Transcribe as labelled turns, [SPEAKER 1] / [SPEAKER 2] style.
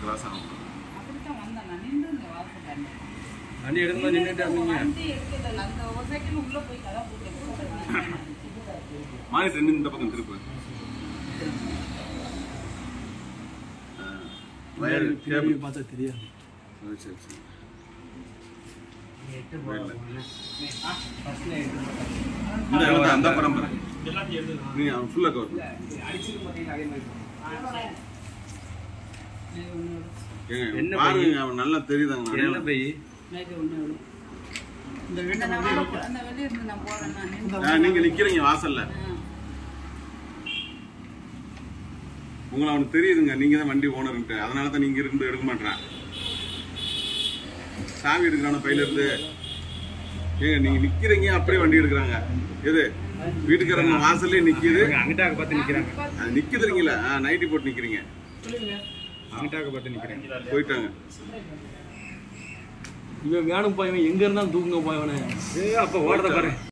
[SPEAKER 1] cross ஆகும்
[SPEAKER 2] அப்படித்தான் வந்தேன் நான் நின்றுங்க வாசல்ல
[SPEAKER 3] வண்டி எடுக்கும்போது நின்றுட்டு இருந்தீங்க
[SPEAKER 2] வண்டி எடுக்கல அந்த ஒரு செகண்ட் உள்ள போய் கதை போட்டு
[SPEAKER 1] மானிட்டர் இன்னும் இந்த பக்கம் திருப்பு ஆ, வயர் கேபிள்
[SPEAKER 3] பார்த்தா தெரியாது
[SPEAKER 1] ஆ, சரி சரி
[SPEAKER 4] எட்டு போகணும் ஃபர்ஸ்ட்ல எட்டு
[SPEAKER 1] இந்த இடத்துல அந்த பரம்பரை நீ அவன் ஃபுல்லாக கவர்
[SPEAKER 4] அடிச்சுக்கும் பார்த்தீங்கன்னா அதே மாதிரி
[SPEAKER 1] ஏங்க
[SPEAKER 3] என்ன
[SPEAKER 1] பாருங்க அவன் நல்லா தெரியுதாங்க
[SPEAKER 3] என்ன பை
[SPEAKER 2] அந்த வெளியே அந்த வெளியே இருந்து நான் போறேன் நான் நின்று
[SPEAKER 1] ஆ, நீங்க நிக்கிறீங்க வாசல்ல உங்களை அவனுக்கு தெரியுதுங்க நீங்க தான் வண்டி ஓனர்ன்ட்டு அதனால தான் நீங்க இருந்து எடுக்க மாட்டேன் சாவி எடுக்கிறான பையில இருந்து ஏங்க நீங்க நிக்கிறீங்க அப்படியே வண்டி எடுக்கிறாங்க எது வீட்டுக்காரங்க வாசல்லே நிக்குது
[SPEAKER 3] அங்கிட்டாக்க பார்த்து நிக்கிறாங்க
[SPEAKER 1] அது நிக்குதுங்களா நைட்டி போட்டு நிக்கிறீங்க
[SPEAKER 3] அங்கிட்டாக்க பார்த்து நிக்கிறாங்க
[SPEAKER 1] போயிட்டாங்க
[SPEAKER 5] இவன் வேணும் போய் இவன் எங்க இருந்தாலும் தூக்குங்க போய் அவனை
[SPEAKER 3] ஏய், அப்ப ஓடுறத பாரு